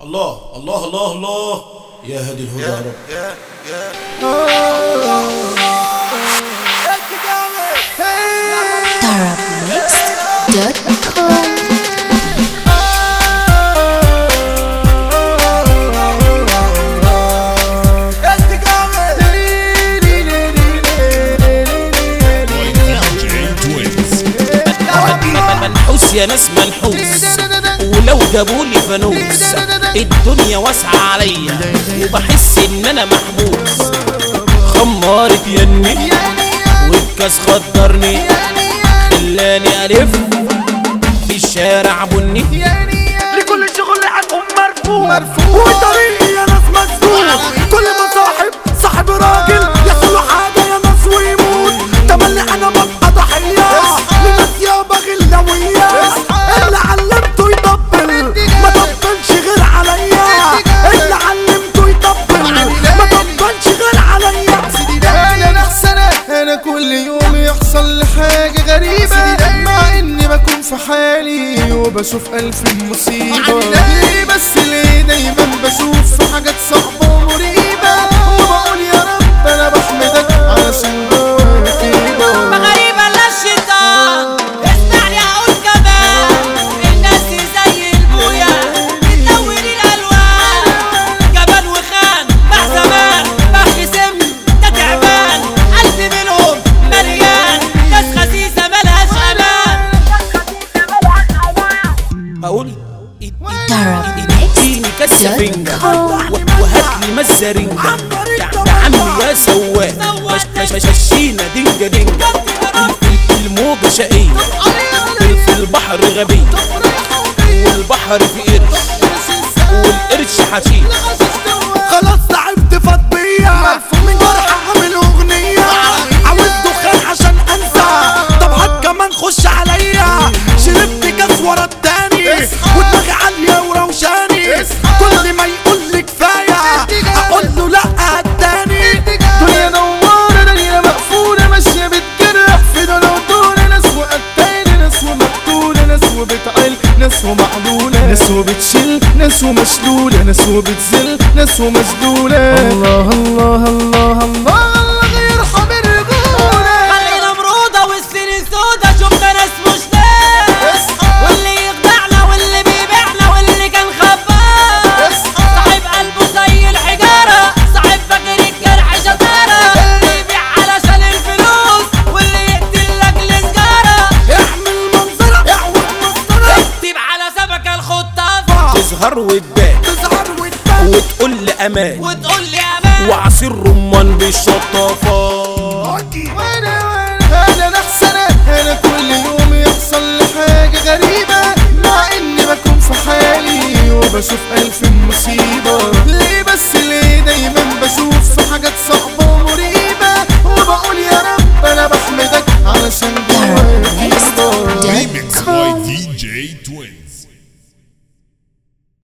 الله الله الله الله يا هادي الهدى يا رب Tarabmixed.com منحوس يا ناس منحوس ولو جابولي فانوس الدنيا واسعة عليا وبحس ان انا محبوس خمارت يني والكاس خدرني خلاني الف في الشارع بني لكل شغل هكون مرفوع مرفوع وطريقي يا ناس مسدود كل ما صاحب صاحب راجل يحصل له حاجه يا ناس ويموت تملي انا ببقى ضحيه لناس يابا غلاويه اللي علمته يطبل ما طبلش غير عليا اللي علمته يطبل ما طبلش غير عليا انا نفسنا انا كل يوم يحصل لي حاجة غريبة مع اني بكون في حالي وبشوف الف مصيبة ليه بس ليه دايما بشوف في حاجات صعبة ومريبة وبقول يا رب انا بحمدك علشان جوايا طيبة غريبة لا الشيطان اسمعني هقول كمان الناس زي البويا بتلون الالوان جبان وخان مع زمان بحكي سم ده تعبان قلب منهم مليان ناس خسيسة ملهاش امان اقول Tarabmixed اديني كاسة فنجة وهات لي مزارينجا يا عمي يا سواق مش مش مشينا دنجة دنجة في الموجة شقية في- في البحر غبي والبحر في قرش والقرش حشيش خلاص تعبت فاض بيا من جرح اعمل اغنية عاوز دخان عشان انسى طب هات كمان خش عليا شربت كاس ورا التاني ودماغي عالية وروشاني كل ما يقول لي كفاية اقول له لا هتاني دنيا نوارة دنيا مقفولة ماشية بتجرح في دول ودول ناس وقتالة ناس ومقتولة ناس وبتعل ناس ومعلولة ناس وبتشل ناس ومشلولة ناس وبتزل ناس ومسدولة الله الله الله الله الله يرحم الرجولة خلينا مرودة والسنين سودة شفنا ناس مش ناس واللي يخدعنا واللي بيبيعنا واللي كان خباز صاحب قلبه زي الحجارة صاحب فاكر الجرح شطارة اللي يبيع علشان الفلوس واللي يقتل لاجل سجارة اعمل منظرة اعوج مسطرة اكتب على سمكة الخطافة تظهر وتبان تظهر وتبان وتقول لي امان وتقول لي امان وعصير رمان بالشطافة وانا وانا انا نحسنة انا كل يوم يحصل لي حاجة غريبة مع اني بكون في حالي وبشوف الف مصيبة ليه بس ليه